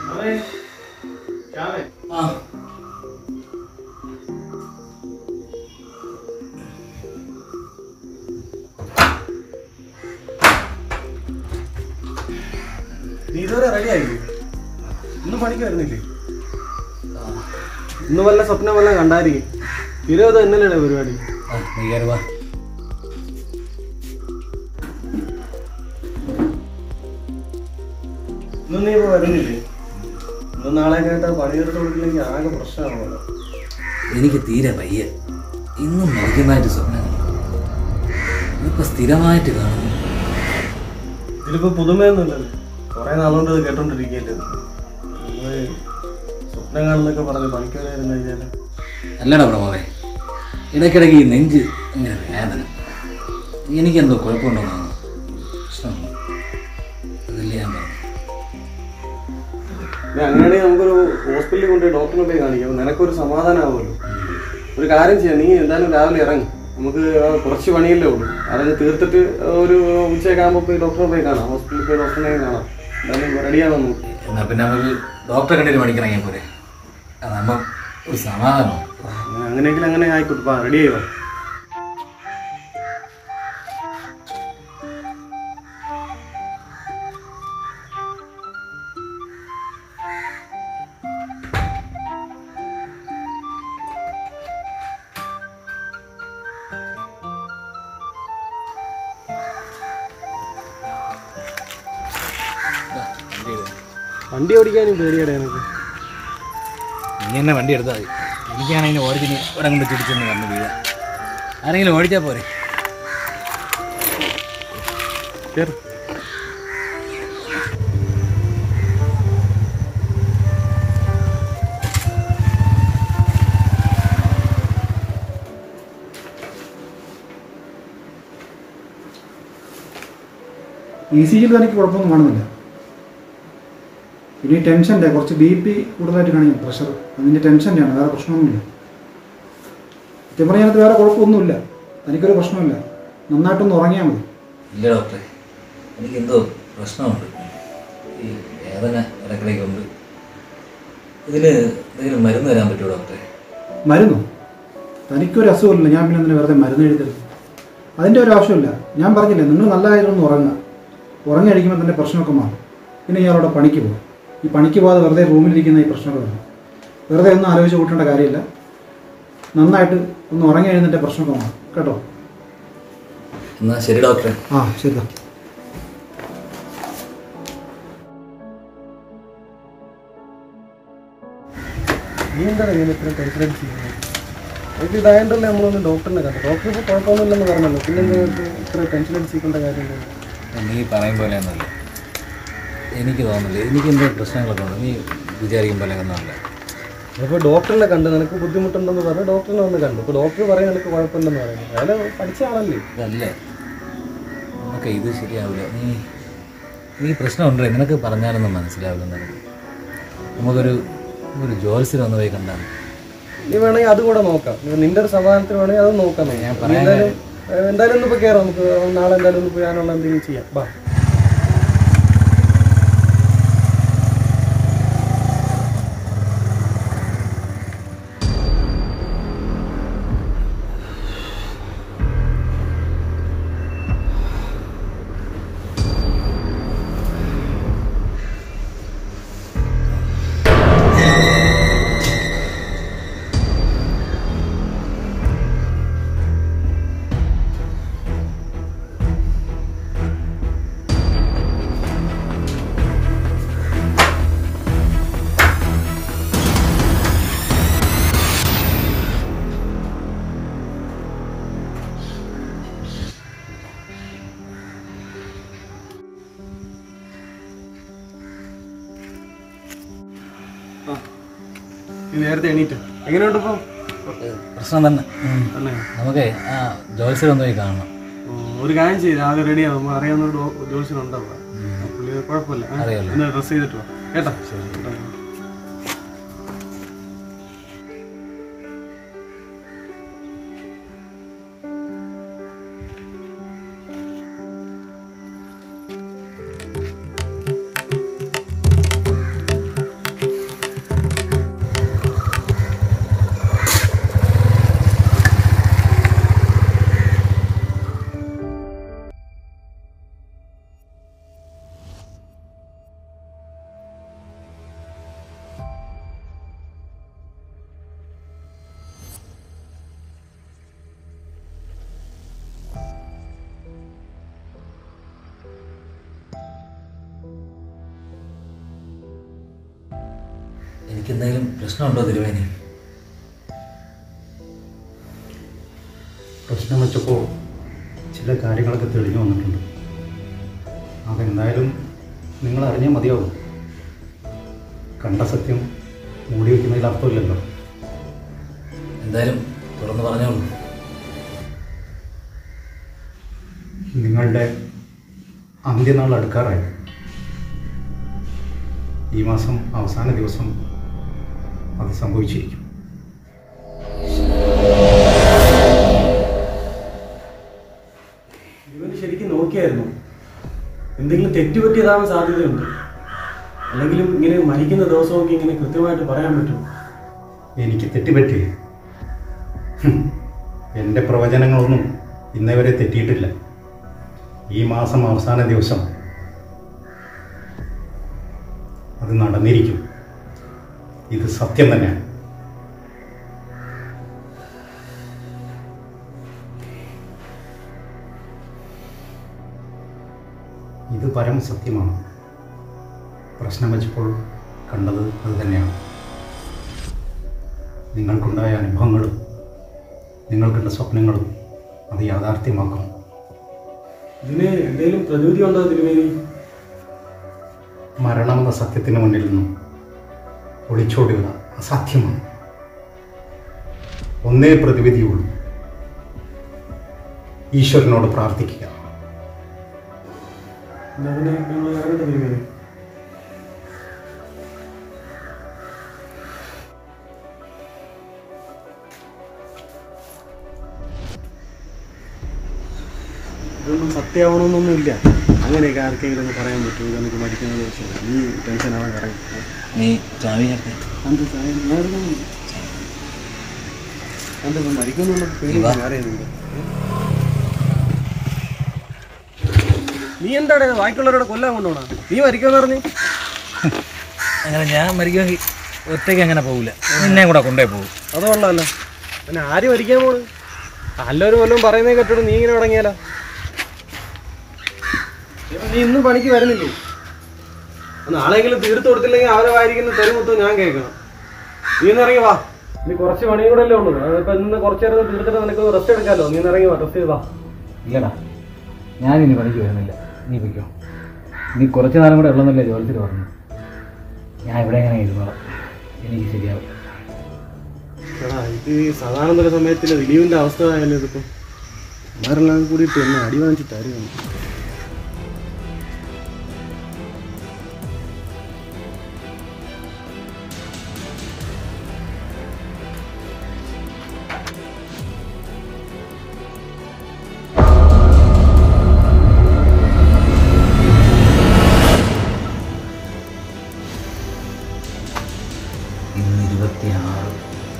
ആ നീ ഇതുവരെ റെഡി ആയില്ലേ ഇന്ന് പണിക്ക് വരുന്നില്ലേ ഇന്ന് വല്ല സ്വപ്നം വല്ല കണ്ടായിരിക്കും ഇരുപത് എന്നല്ലേ പരിപാടി ആ, നീ കയറി വാ ഇന്ന് നീ ഇപ്പൊ വരുന്നില്ലേ ഇന്ന് നാളെ കേട്ടാ പണിയെടുത്ത് കൊടുക്കില്ലെങ്കിൽ ആകെ പ്രശ്നമാണല്ലോ എനിക്ക് തീരെ വയ്യ ഇന്നും മരിക്കുന്നതായിട്ട് സ്വപ്നം കണ്ടു. ഇതിപ്പോ സ്ഥിരമായിട്ട് കാണുന്നു ഇതിലിപ്പോ പുതുമയൊന്നുമില്ലല്ലോ കുറെ നാളുകൊണ്ട് ഇത് കേട്ടോണ്ടിരിക്കല്ലേ നമ്മള് സ്വപ്നം കാണുന്നൊക്കെ പറഞ്ഞ് പണിക്ക് വരുന്ന കഴിഞ്ഞാല് അല്ലടാ പ്രമോദേ ഇടയ്ക്കിടയ്ക്ക് ഈ നെഞ്ച് ഇങ്ങനെ വേദന എനിക്കെന്തോ കുഴപ്പമുണ്ടോന്ന് തോന്നുന്നു പ്രശ്നമുണ്ടോ അതല്ലേ ഞാൻ പറഞ്ഞു ഇനി അങ്ങനെയാണെങ്കിൽ നമുക്കൊരു ഹോസ്പിറ്റലിൽ കൊണ്ടുപോയി ഡോക്ടറിനെ പോയി കാണിക്കാം നിനക്കൊരു സമാധാനമാവുമല്ലോ ഒരു കാര്യം ചെയ്യാം നീ എന്തായാലും രാവിലെ ഇറങ്ങും നമുക്ക് ആ കുറച്ച് പണിയല്ലേ ഉള്ളൂ അതൊക്കെ തീർത്തിട്ട് ഒരു ഉച്ചയൊക്കെ ആകുമ്പോൾ പോയി ഡോക്ടറെ പോയി കാണാം ഹോസ്പിറ്റലിൽ പോയി ഡോക്ടറിനെ കാണാം എന്തായാലും റെഡിയാവാൻ നോക്കും എന്നാൽ പിന്നെ നമുക്ക് ഡോക്ടറെ കണ്ടിട്ട് മണിക്കിറങ്ങിയാൽ പോരെ അതാകുമ്പം ഒരു സമാധാനം അങ്ങനെയെങ്കിൽ അങ്ങനെ ആയിക്കോട്ടെ പാ റെഡി ആയി വാ വണ്ടി ഓടിക്കാനും പേടിയുടെ എനിക്ക് നീ എന്നെ വണ്ടി എടുത്താൽ മതി എനിക്കാണെങ്കിൽ ഓടിച്ചിന് ഇവിടെ കൊണ്ട് തിരിച്ചൊന്ന് വന്ന് വീഴാം ആരെങ്കിലും ഓടിച്ചാൽ പോരെ കേറ് ഇ സി ജിയിൽ തനിക്ക് കുഴപ്പമൊന്നും കാണുന്നില്ല പിന്നെ ഈ ടെൻഷൻ്റെ കുറച്ച് ബി പി കൂടുതലായിട്ട് കാണിക്കും പ്രഷർ അതിൻ്റെ ടെൻഷൻ്റെയാണ് വേറെ പ്രശ്നമൊന്നുമില്ല സത്യം പറഞ്ഞാൽ അതിനകത്ത് വേറെ കുഴപ്പമൊന്നുമില്ല തനിക്കൊരു പ്രശ്നമില്ല നന്നായിട്ടൊന്ന് ഉറങ്ങിയാൽ മതി ഇല്ല ഡോക്ടറെ എനിക്കെന്തോ പ്രശ്നമുണ്ട് ഈ വേദന ഇടയ്ക്കിടയ്ക്ക് ഉണ്ട് ഇതിന് എന്തെങ്കിലും മരുന്ന് തരാൻ പറ്റുമോ ഡോക്ടറെ മരുന്നോ തനിക്കൊരു അസുഖമില്ല ഞാൻ പിന്നെ എന്തിനാ വെറുതെ മരുന്ന് എഴുതരുത് അതിൻ്റെ ഒരു ആവശ്യമില്ല ഞാൻ പറഞ്ഞില്ലേ നിങ്ങൾ നല്ല കാര്യമൊന്നും ഉറങ്ങുക ഉറങ്ങി കഴിക്കുമ്പോൾ തന്നെ പ്രശ്നമൊക്കെ മാറും പിന്നെ ഇയാളവിടെ പണിക്ക് പോകും ഈ പണിക്ക് പോകാതെ വെറുതെ റൂമിലിരിക്കുന്ന ഈ പ്രശ്നമൊക്കെ വരും വെറുതെ ഒന്നും ആലോചിച്ച് കൂട്ടേണ്ട കാര്യമില്ല നന്നായിട്ട് ഒന്ന് ഉറങ്ങി എഴുന്നേറ്റ പ്രശ്നമൊക്കെ മാറും കേട്ടോ എന്നാൽ ശരി ഡോക്ടറെ ആ ശരി ദാ. നീ എന്താണ് ഇങ്ങനെ ഇത്ര ടെൻഷൻ അടിച്ചിരിക്കുന്നത് എനിക്ക് ഇതായതുകൊണ്ടല്ലേ നമ്മളൊന്ന് ഡോക്ടറിനെ കണ്ടു ഡോക്ടർ ഇപ്പോൾ കുഴപ്പമൊന്നുമില്ലെന്ന് പറഞ്ഞല്ലോ പിന്നെ എന്താ ഇത് ഇത്ര ടെൻഷൻ അടിച്ചിരിക്കേണ്ട കാര്യമില്ല നീ പറയും പോലെ ഒന്നുമല്ല എനിക്ക് തോന്നുന്നില്ല എനിക്ക് എന്തോ പ്രശ്നങ്ങളൊക്കെ ഉണ്ട് നീ വിചാരിക്കും പോലെ ഒന്നുമല്ല അപ്പോൾ ഡോക്ടറിനെ കണ്ട് നിനക്ക് ബുദ്ധിമുട്ടുണ്ടെന്ന് പറഞ്ഞ് ഡോക്ടറിനെ വന്ന് കണ്ടു ഇപ്പോൾ ഡോക്ടർ പറയും നിനക്ക് കുഴപ്പമില്ലെന്ന് പറയുന്നു അയാൾ പഠിച്ച ആളല്ലേ ഇതല്ലേ നമുക്ക് ഇത് ശരിയാവില്ല നീ നീ പ്രശ്നമുണ്ടേ നിനക്ക് പറഞ്ഞാലൊന്നും മനസ്സിലാവില്ല നിനക്ക് നമുക്കൊരു ഒരു ജോത്സ്യൻ ഒന്ന് പോയി കണ്ടാൽ നീ വേണമെങ്കിൽ അത് കൂടെ നോക്കാം നീ നിന്റെ ഒരു സമാധാനത്തിന് വേണമെങ്കിൽ അത് നോക്കാം നമുക്ക്. ഞാൻ നീ പറയാൻ എന്തായാലും ഏഹ്, എന്തായാലും ഒന്ന് ഇപ്പോൾ കയറാം നമുക്ക് നാളെ എന്തായാലും ഒന്ന് പോയാനുള്ള എന്തെങ്കിലും ചെയ്യാം ബാ നീ നേരത്തെ എണീറ്റ് എങ്ങനെയുണ്ട് ഇപ്പോൾ പ്രശ്നം തന്നെ അല്ലേ നമുക്കേ ആ ജോത്സ്യൻ ഒന്ന് പോയി കാണണം ഓ, ഒരു കാര്യം ചെയ്ത് രാവിലെ റെഡിയാവും നമുക്ക് അറിയാവുന്ന ഒരു ജോലിസിന് ഉണ്ടാവുക പുള്ളി കുഴപ്പമില്ല ഏ? അറിയാലോ. ഒന്ന് ഡ്രസ് ചെയ്തിട്ട് വാ കേട്ടോ കേട്ടോ. എനിക്കെന്തെങ്കിലും പ്രശ്നമുണ്ടോ തിരുവേനി പ്രശ്നം വെച്ചപ്പോൾ ചില കാര്യങ്ങളൊക്കെ തെളിഞ്ഞു വന്നിട്ടുണ്ട് അതെന്തായാലും നിങ്ങൾ അറിഞ്ഞാൽ മതിയാവും കണ്ട സത്യം മൂടി വയ്ക്കുന്നതിൽ അർത്ഥമില്ലല്ലോ എന്തായാലും തുറന്ന് പറഞ്ഞോളൂ നിങ്ങളുടെ അന്ത്യനാൾ അടുക്കാറായി ഈ മാസം അവസാന ദിവസം അത് സംഭവിച്ചിരിക്കും ഇവന് ശരിക്കും നോക്കിയായിരുന്നു എന്തെങ്കിലും തെറ്റുപറ്റിയതാവാൻ സാധ്യതയുണ്ട് അല്ലെങ്കിലും ഇങ്ങനെ മരിക്കുന്ന ദിവസമൊക്കെ ഇങ്ങനെ കൃത്യമായിട്ട് പറയാൻ പറ്റും എനിക്ക് തെറ്റുപറ്റി ഹും. എൻ്റെ പ്രവചനങ്ങളൊന്നും ഇന്നേ വരെ തെറ്റിയിട്ടില്ല ഈ മാസം അവസാന ദിവസം അത് നടന്നിരിക്കും ഇത് സത്യം തന്നെയാണ് ഇത് പരമസത്യമാണ് പ്രശ്നം വെച്ചപ്പോൾ കണ്ടത് അത് തന്നെയാണ് നിങ്ങൾക്കുണ്ടായ അനുഭവങ്ങളും നിങ്ങൾ കണ്ട സ്വപ്നങ്ങളും അത് യാഥാർത്ഥ്യമാക്കും ഇതിന് എന്തെങ്കിലും പ്രതിവിധി ഉണ്ടോ തിരുമേനി മരണമെന്ന സത്യത്തിന് മുന്നിൽ നിന്നും ഒളിച്ചോടുക അസാധ്യമാണ് ഒന്നേ പ്രതിവിധിയുള്ളൂ ഈശ്വരനോട് പ്രാർത്ഥിക്കുക എന്നാ പിന്നെ ഞങ്ങൾ ഇറങ്ങട്ടെ തിരുമേനി ഇതൊന്നും സത്യമാവണമെന്നൊന്നും ഇല്ല അങ്ങനെയൊക്കെ ആർക്കെങ്കിലും ഒന്ന് പറയാൻ പറ്റുമോ ഇതെനിക്ക് മരിക്കുന്ന ദിവസം നീ ടെൻഷൻ ആവാൻ ഇറങ്ങി നീ ചാവി ചേർത്തേ എന്ത് സായം? ഞാൻ എടുക്കുന്നില്ല. എന്തെന്ന് മരിക്കുന്നുള്ള പേടി ഇവാ. അറിയുന്നില്ല നീ എന്താണ് ബാക്കിയുള്ളവരോട് കൊല്ലാൻ കൊണ്ടുപോണ നീ മരിക്കുമെന്ന് പറഞ്ഞു അങ്ങനെ ഞാൻ മരിക്കുമെങ്കിൽ ഒറ്റയ്ക്ക് അങ്ങനെ പോകില്ല നിന്നെ കൂടെ കൊണ്ടേ പോകും അത് കൊള്ളാമല്ലോ പിന്നെ ആര് മരിക്കാൻ പോണ് നല്ലൊരു വല്ലതും പറയുന്നേ കേട്ടോട് നീ ഇങ്ങനെ തുടങ്ങിയാലോ ഇപ്പൊ നീ ഇന്നും പണിക്ക് വരുന്നില്ലേ നാളെങ്കിലും തീർത്തു കൊടുത്തില്ലെങ്കിൽ അവരെ വായിരിക്കുന്ന തെരു മൊത്തം ഞാൻ കേൾക്കണം നീ ഒന്ന് ഇറങ്ങി വാ നീ കുറച്ച് പണിയും കൂടെ അല്ലേ ഉള്ളൂ അതിപ്പോ ഇന്ന് കുറച്ച് നേരം തീർത്തിട്ട് നിനക്ക് റെസ്റ്റ് എടുക്കാമല്ലോ നീ ഒന്ന് ഇറങ്ങി വാ റെസ്റ്റ് ചെയ്ത് വാ ഇല്ലടാ ഞാനിനി പണിക്ക് വരുന്നില്ല നീ പൊയ്ക്കോ നീ കുറച്ച് നാളും കൂടെ ഉള്ളെന്നല്ലേ ജോലിത്തിൽ പറഞ്ഞു ഞാൻ ഇവിടെ എങ്ങനെ ഇരുന്നോളാം എനിക്ക് ശരിയാവും എടാ ഇത് ഈ സദാനന്ദ സമയത്തില് ദിലീപിന്റെ അവസ്ഥ ആയാലും ഇതിപ്പോ അവരെല്ലാം കൂടിയിട്ട് എന്നെ അടി വാങ്ങിച്ചിട്ട് അറിയാം ഇന്ന് ഇരുപത്തിയാറ്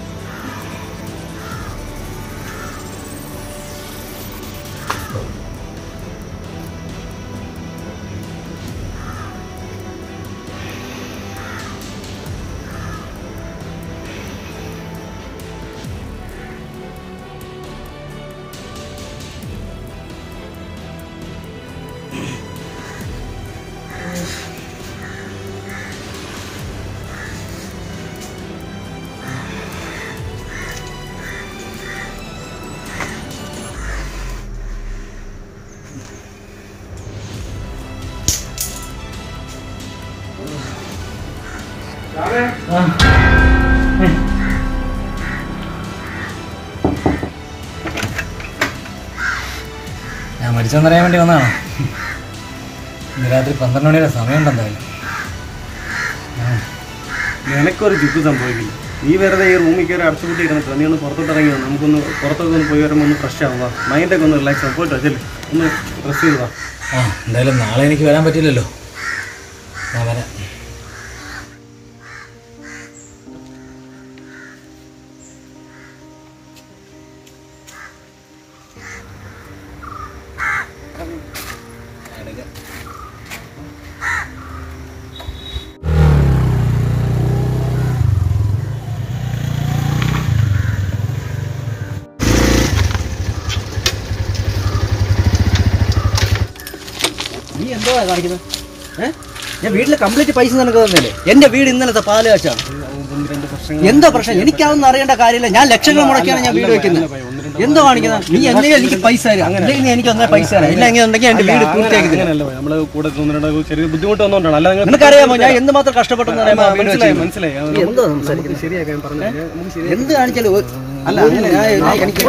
ഞാൻ മരിച്ചെന്നറിയാൻ വേണ്ടി വന്നതാണോ ഇന്ന് രാത്രി പന്ത്രണ്ട് മണിയുടെ സമയമുണ്ടെന്തായാലും നിനക്കൊരു ചുക്ക് സംഭവിക്കില്ല നീ വെറുതെ ഈ റൂമിൽ കയറി അടച്ചുപൂട്ടി ഇരുന്നിട്ട് നീ ഒന്ന് പുറത്തോട്ട് ഇറങ്ങി വാ. നമുക്കൊന്ന് പുറത്തൊക്കെ ഒന്ന് പോയി വരുമ്പോൾ ഒന്ന് ഫ്രഷ് ആവുക മൈൻഡൊക്കെ ഒന്ന് റിലാക്സ് ആവും പോയിട്ട് വെച്ചല്ലേ ഒന്ന് ഡ്രസ് ചെയ്ത് വാ ആ എന്തായാലും നാളെ എനിക്ക് വരാൻ പറ്റില്ലല്ലോ ഞാൻ വരാം നീ എന്തോ കാണിക്കുന്നത് ഏഹ് ഞാൻ വീട്ടിൽ കംപ്ലീറ്റ് പൈസ നിനക്ക് തന്നല്ലേ എന്റെ വീട് ഇന്നലത്തെ പാല് കാച്ചാണ് ഒന്ന് രണ്ട് പ്രശ്നങ്ങൾ എന്തോ പ്രശ്നം എനിക്കതൊന്നും അറിയേണ്ട കാര്യമില്ല ഞാൻ ലക്ഷങ്ങൾ മുടക്കിയാണ് ഞാൻ വീട് വെക്കുന്നത് എന്തോ കാണിക്കുന്നത് നീ എന്നെ എനിക്ക് പൈസ തരാം അല്ലെങ്കിൽ നീ എനിക്ക് ഒന്നേ പൈസ തരാം ഇല്ലെങ്കിൽ ഉണ്ടെങ്കിൽ എന്റെ വീട് പൂർത്തിയാക്കി തരാം അങ്ങനെയല്ല നമ്മള് കൂടെ ഒന്ന് രണ്ട് ചെറിയ ബുദ്ധിമുട്ട് വന്നോണ്ടാണ് അല്ല നിങ്ങൾ നിനക്കറിയാമോ ഞാൻ എന്തുമാത്രം കഷ്ടപ്പെട്ടെന്ന് അറിയാമോ ആ വീട് മനസ്സിലായി വെച്ചത്? മനസ്സിലായി അത് നീ എന്തോ നമുക്ക് സംസാരിക്കുന്നത് ശരിയാക്കാൻ പറഞ്ഞത് നമുക്ക് ശരി എന്ത് കാണിച്ചാലും ഒരു- അല്ല അങ്ങനെ ഞാൻ- ഞാൻ- എനിക്ക്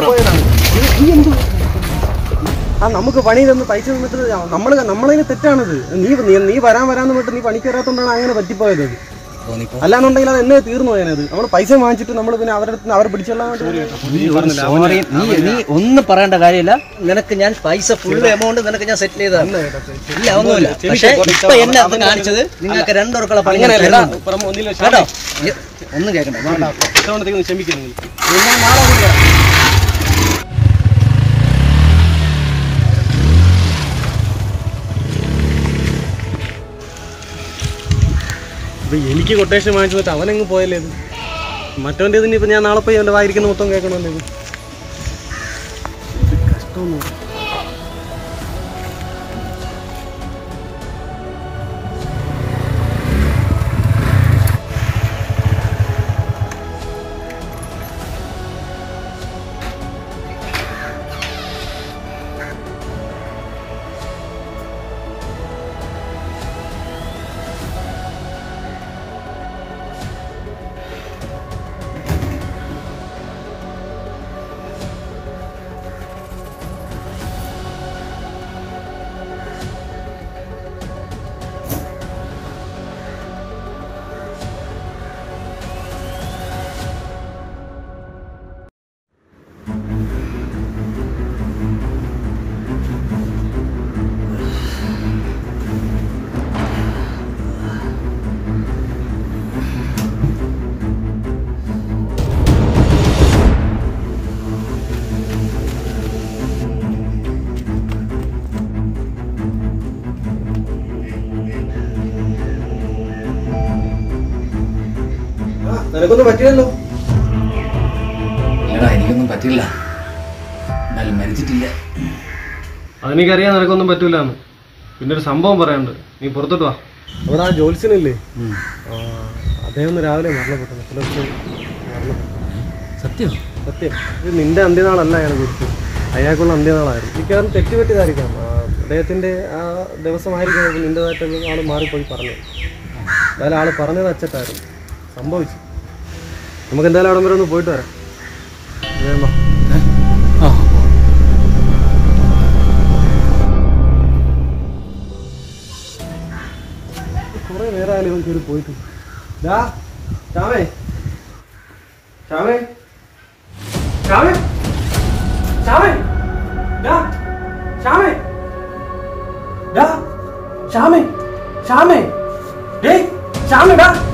ആ നമുക്ക് പണി തന്ന് പൈസ തന്നിട്ട് നമ്മൾ നമ്മളതിന് തെറ്റാണിത് നീ നീ- നീ വരാൻ വരാന്ന് പറഞ്ഞിട്ട് നീ പണിക്ക് വരാത്തോണ്ടാണ് അങ്ങനെ പറ്റിപ്പോയത് അത്. അല്ലാന്നുണ്ടെങ്കിൽ അത് എന്നെ തീർന്നു പോയാനത് നമ്മൾ പൈസ വാങ്ങിച്ചിട്ട് നമ്മൾ പിന്നെ അവരുടെ അടുത്ത് അവർ പിടിച്ചോളാൻ വേണ്ടി സോറി നീ നീ ഒന്നും പറയേണ്ട കാര്യമില്ല നിനക്ക് ഞാൻ പൈസ ഫുൾ എമൗണ്ട് നിനക്ക് ഞാൻ സെറ്റിൽ ചെയ്തതാണ് ഇല്ല ഒന്നുമില്ല പക്ഷേ ഇപ്പൊ എന്നെ അത് കാണിച്ചത് നിങ്ങൾക്ക് രണ്ടുപേർക്കുള്ള പണി ഞാൻ അങ്ങനെയല്ല തരുന്നുണ്ട്. കേട്ടോ ഇ- ഒന്നും കേൾക്കണ്ട വാ. ക്ഷമിക്കുന്നു ഞാൻ നാളെ അങ്ങോട്ട് വരാം. ഇപ്പൊ എനിക്ക് കൊട്ടേഷൻ വാങ്ങിച്ചു തന്നിട്ട് അവനങ്ങ് പോയല്ലേ ഇത് മറ്റവൻ്റെ ഇതിന് ഇപ്പൊ ഞാൻ നാളെ പോയി അവൻ്റെ വായിരിക്കുന്ന മൊത്തം കേൾക്കണമല്ലോ ഇത് ഇത് കഷ്ടമൊന്നും നിനക്കൊന്നും പറ്റില്ലല്ലോ ഇല്ലടാ എനിക്കൊന്നും പറ്റില്ല എന്നാലും മരിച്ചിട്ടില്ല അതെനിക്കറിയാം നിനക്കൊന്നും പറ്റൂലെന്ന് പിന്നെ ഒരു സംഭവം പറയാനുണ്ട് നീ പുറത്തോട്ട് വാ അവിടെ ആ ജോത്സ്യനില്ലേ ആ, അദ്ദേഹം ഒന്ന് രാവിലെ മരണപ്പെട്ടു പുലർച്ചെ മരണപ്പെട്ടു സത്യം സത്യം ഇത് നിന്റെ അന്ത്യനാളല്ല അയാൾ കുറിച്ച് അയാൾക്കുള്ള അന്ത്യനാളായിരുന്നു മിക്കവാറും തെറ്റുപറ്റിയതായിരിക്കാം ആ, അദ്ദേഹത്തിന്റെ ആ ദിവസമായിരിക്കും ചിലപ്പോൾ നിന്റേതായിട്ടുള്ള ആൾ മാറിപ്പോയി പറഞ്ഞു എന്തായാലും ആൾ പറഞ്ഞത് അച്ചട്ടായിരുന്നു സംഭവിച്ചു നമുക്ക് എന്തായാലും അവിടെ വരെ ഒന്ന് പോയിട്ട് വരാം വേഗം വാ. ആ കുറെ നേരം ആയാലും ഇവൻ കയറി പോയിട്ട് ഡാ ശ്യാമേ ശ്യാമേ ശ്യാമേ ശ്യാമേ ഡാ ശ്യാമേ ഡാ ശ്യാമേ ശ്യാമേ ഡേയ് ശ്യാമേ ഡാ